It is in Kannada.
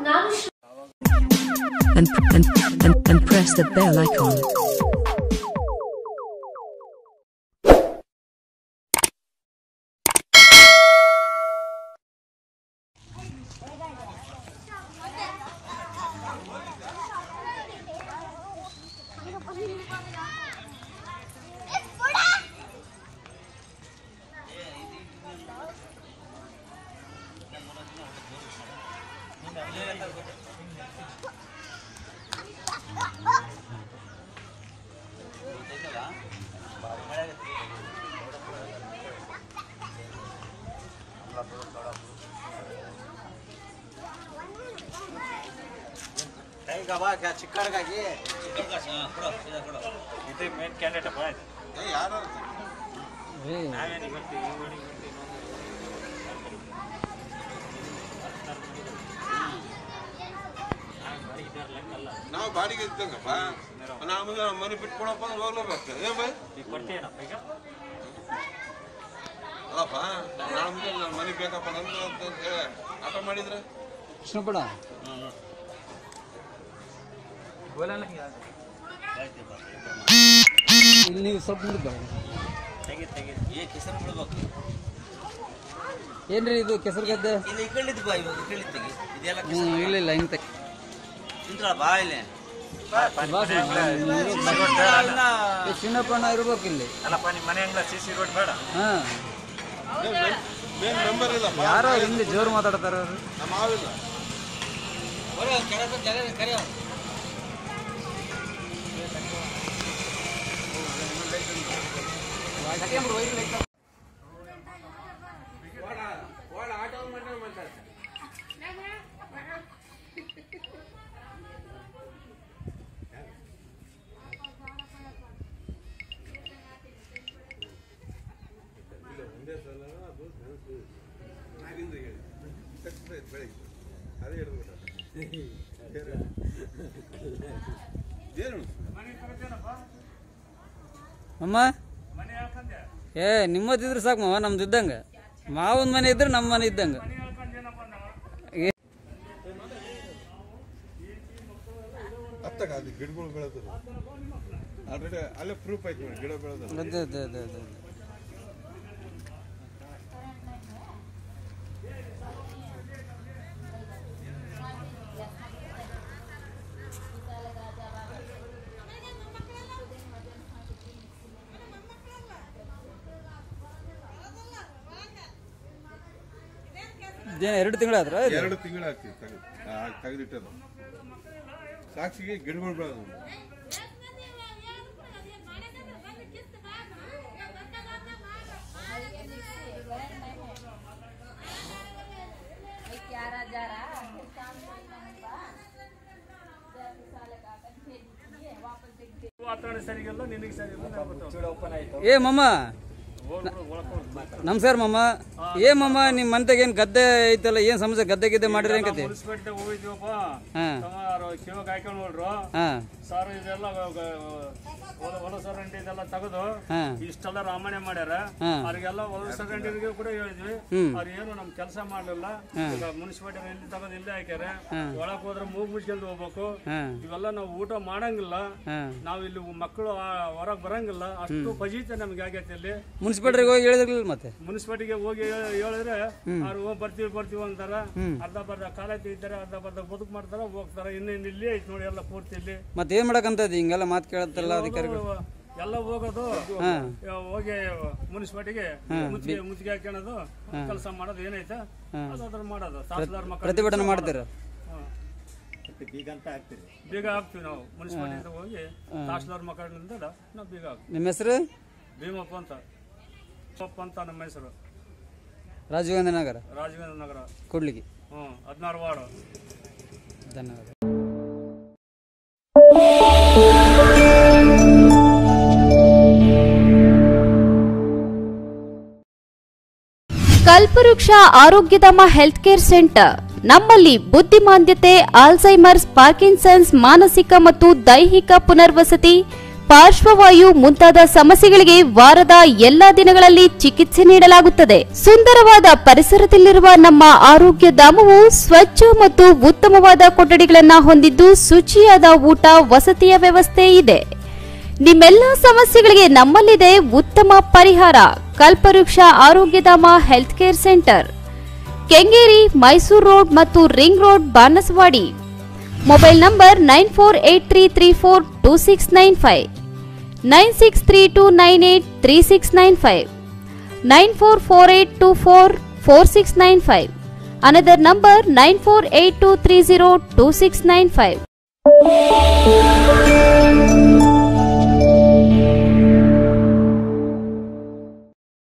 ನಾನು ಶ್ರ- and, and, and, and press the bell icon. ಚಿಕ್ಕಡ್ಗಾಗಿ ಇದು ಮೇನ್ ಕ್ಯಾಂಡಿಡೇಟ್ ಅಪ್ಪ ಯಾರು ನಾವೇನು ಗೊತ್ತಿ ಈ ಊರಿಗೆ ಗೊತ್ತಿ ನಾವು ಬಾಡಿಗೆ ಇದ್ದಂಗಪ್ಪ ನಮ್ಗೆ ಮನೆ ಬಿಟ್ಕೊಳಪ್ಪ ಅಂದ್ರೆ ಹೋಗ್ಲೇಬೇಕು ಏನ್ ಬೈ ಈಗ ಕೊಡ್ತೀಯನಪ್ಪ ಈಗ ಅಲ್ಲಪ್ಪ ನಮ್ಗೆ ನನ್ನ ಮನೆ ಬೇಕಪ್ಪ ನಂದು ಅಂತ ಹೇಳಿ ಆಟ ಮಾಡಿದ್ರೆ ಕೃಷ್ಣಪಡ ಇಲ್ಲಿ ನೀವು ಸ್ವಲ್ಪ ಮುಂದೆ ಬರೋಣ ತೆಗಿ ತೆಗಿ ಏ ಕಿಸರು ಬಿಡ್ಬೇಕು ಏನ್ರಿ ಇದು ಕೆಸರು ಗದ್ದೆ ಇಲ್ಲಿ ಈ ಕಳ್ಳಿದ್ದು ಬಾ ಇವಾಗ ಈ ಕಳ್ಳಿದ್ದು ತೆಗಿ ಇದೆಲ್ಲ ಹ್ಞೂ ಇಲ್ಲ ಇಲ್ಲ ಹಿಂಗೆ ತೆಗ್ ತಿಂತ್ರಳ ಬಾ ಇಲ್ಲಿ ಚಿನ್ನಪ್ಪಣ್ಣ ಇರ್ಬೇಕು ಇಲ್ಲಿ ಅಲ್ಲಪ್ಪ ನಿಮ್ಮ ಮನೆ ಹಂಗ್ಲ ಸಿ ಸಿ ರೋಡ್ ಬೇಡ ಹಾಂ ಮೇನ್ ಮೆಂಬರ್ ಇಲ್ಲಪ್ಪ ಯಾರೋ ಹಿಂದೆ ಜೋರು ಮಾತಾಡ್ತಾರ ಅವ್ರು ನಮ್ಮ ಮಾವಿಲ್ಲ ಏನು ಅಮ್ಮ ಏ ನಿಮ್ಮದಿದ್ರೆ ಸಾಕು ಮಾವ ನಮ್ದು ಇದ್ದಂಗೆ ಮಾವನ ಮನೆ ಇದ್ರೆ ನಮ್ಮ ಮನೆ ಇದ್ದಂಗೆ ಏ, ಹತ್ತಾಗ ಅದು ಗಿಡಗಳು ಬೆಳೆದ್ರು ಆಲ್ರೆಡಿ ಅಲ್ಲೇ ಪ್ರೂಫ್ ಆಯ್ತು ನೋಡಿ ಗಿಡ ಬೆಳೆದ್ರು ಅದೇ ಅದೇ ಅದೇ ಅದೇ ಅದೇ. ಇದೇನ್ ಎರಡು ತಿಂಗಳಾದ್ರ ಎರಡು ತಿಂಗಳು ಆಗ್ತಿದೆ ತೆಗೆದು ತೆಗೆದಿಟ್ಟದು ಸಾಕ್ಷಿಗೆ ಗಿಡಗಳು ಬೆಳೆದು ವಾತಾವರಣ ಸರಿಗಿಲ್ಲ ನಿನಗೆ ಸರಿಗಿಲ್ಲ ಏ ಮಮ್ಮ ನಮಸ್ಕಾರ ಮಮ್ಮ ಏ ಮಮ್ಮ ನಿಮ್ಮ ಮಂತೆಗೆ ಏನ್ ಗದ್ದೆ ಐತಲ್ಲ ಏನ್ ಸಮಸ್ಯೆ ಗದ್ದೆ ಗಿದ್ದೆ ಮಾಡಿರಿ ಹೆಂಗತಿ ಮುನ್ಸಿಪಾಲ್ಟಿ ಹೋಗಿದ್ವಪ್ಪ ಹಾ ಸುಮಾರು ಕಿವಾಗ ಹಾಕೊಂಡು ನೋಡ್ರು ಹಾ ಸರ್ ಇದೆಲ್ಲ ಹೊಲ ಹೊಲ ಸರಂಡಿ ಇದೆಲ್ಲ ತೆಗೆದು ಹಾ ಇಷ್ಟೆಲ್ಲ ರಾಮಣೆ ಮಾಡ್ಯಾರ ಹಾ. ಅವ್ರಿಗೆಲ್ಲ ಹೊಲ ಸರಂಡಿಗೆ ಕೂಡ ಹೇಳಿದ್ವಿ ಹ್ಮ್. ಅವ್ರು ಏನು ನಮ್ ಕೆಲಸ ಮಾಡ್ಲಿಲ್ಲ ಈಗ ಮುನ್ಸಿಪಾಲ್ಟಿ ಇಲ್ಲಿ ತೆಗೆದು ಇಲ್ಲೇ ಹಾಕ್ಯಾರ ಹಾ. ಒಳಕ್ ಹೋದ್ರೆ ಮೂಗ್ ಮುಚ್ಕೊಂಡು ಹೋಗ್ಬೇಕು ಹಾ ಇವೆಲ್ಲ ನಾವು ಊಟ ಮಾಡಂಗಿಲ್ಲ ಹಾ ನಾವ್ ಇಲ್ಲಿ ಮಕ್ಕಳು ಹೊರಗ್ ಬರಂಗಿಲ್ಲ ಅಷ್ಟು ಫಜೀತೆ ನಮ್ಗೆ ಆಗೈತೆ ಇಲ್ಲಿ ಮುನ್ಸಿಪಾಲ್ಟಿಗೆ ಹೋಗಿ ಹೇಳಿದ್ರಲ್ಲ ಮತ್ತೆ ಮುನ್ಸಿಪಾಲ್ಟಿಗೆ ಹೋಗಿ ಹೇಳ- ಹೇಳಿದ್ರೆ ಅವ್ರು ಹೋಗಿ ಬರ್ತೀವಿ ಬರ್ತೀವಿ ಅಂತಾರ ಅರ್ಧ ಬರ್ಧ ಕಾಲ ತೆಗಿತಾರೆ ಅರ್ಧ ಬರ್ಧ ಬದುಕು ಮಾಡ್ತಾರ ಹೋಗ್ತಾರ ಇನ್ನು ಇನ್ನು ಇಲ್ಲೇ ಐತಿ ನೋಡಿ ಎಲ್ಲ ಪೂರ್ತಿ ಇಲ್ಲಿ ಮತ್ತೆ ಏನ್ ಮಾಡಕಂತದ ಹಿಂಗೆಲ್ಲ ಮಾತು ಕೇಳತ್ತಲ್ಲ ಅಧಿಕಾರಿಗಳು ಎಲ್ಲ ಹೋಗೋದು ಹಾ ಹೋಗಿ ಮುನ್ಸಿಪಾಲ್ಟಿಗೆ ಮುತ್ತಿಗೆ ಮುತ್ತಿಗೆ ಹಾಕ್ಯಣದು ಕೆಲಸ ಮಾಡೋದು ಏನೈತೆ ಅದ್ರ ಮಾಡೋದು ತಹಸೀಲ್ದಾರ್ ಮಕ್ಕಳು ಪ್ರತಿಭಟನೆ ಮಾಡ್ತೀರ ಬೀಗ ಹಾಕ್ತಿವಿ ನಾವು ಮುನ್ಸಿಪಾಲ್ಟಿ ಹೋಗಿ ತಹಸೀಲ್ದಾರ್ ಮಕ್ಕಳಿಂದ ನಾವು ಬೀಗ ಹಾಕ್ತೀವಿ ನಿಮ್ಮ ಹೆಸರು ಭೀಮಪ್ಪ ಅಂತ ಭೀಮಪ್ಪ ಅಂತ ನಮ್ಮ ಹೆಸರು ರಾಜೀವ್ ಗಾಂಧಿ ನಗರ ರಾಜಗಂಧ ನಗರ ಕೊಡ್ಲಿಕ್ಕೆ ಹ್ಞೂ ಹದಿನಾರು ವಾರ್ಡು ಧನ್ಯವಾದ ಕಲ್ಪವೃಕ್ಷ ಆರೋಗ್ಯಧಾಮ ಹೆಲ್ತ್ ಕೇರ್ ಸೆಂಟರ್ ನಮ್ಮಲ್ಲಿ ಬುದ್ಧಿಮಾಂದ್ಯತೆ ಆಲ್ಝೈಮರ್ಸ್ ಪಾರ್ಕಿನ್ಸನ್ಸ್ ಮಾನಸಿಕ ಮತ್ತು ದೈಹಿಕ ಪುನರ್ವಸತಿ ಪಾರ್ಶ್ವವಾಯು ಮುಂತಾದ ಸಮಸ್ಯೆಗಳಿಗೆ ವಾರದ ಎಲ್ಲಾ ದಿನಗಳಲ್ಲಿ ಚಿಕಿತ್ಸೆ ನೀಡಲಾಗುತ್ತದೆ ಸುಂದರವಾದ ಪರಿಸರದಲ್ಲಿರುವ ನಮ್ಮ ಆರೋಗ್ಯ ಧಾಮವು ಸ್ವಚ್ಛ ಮತ್ತು ಉತ್ತಮವಾದ ಕೊಠಡಿಗಳನ್ನ ಹೊಂದಿದ್ದು ಶುಚಿಯಾದ ಊಟ ವಸತಿಯ ವ್ಯವಸ್ಥೆ ಇದೆ ನಿಮ್ಮೆಲ್ಲ ಸಮಸ್ಯೆಗಳಿಗೆ ನಮ್ಮಲ್ಲಿದೆ ಉತ್ತಮ ಪರಿಹಾರ Kalpavriksha Arogyadhama health care centre Kengeri Mysore road ಮತ್ತು ring road Banaswadi mobile number nine four eight three three four two six nine five nine six three two nine eight three six nine five nine four four eight two four four six nine five another number nine four eight two three zero two six nine five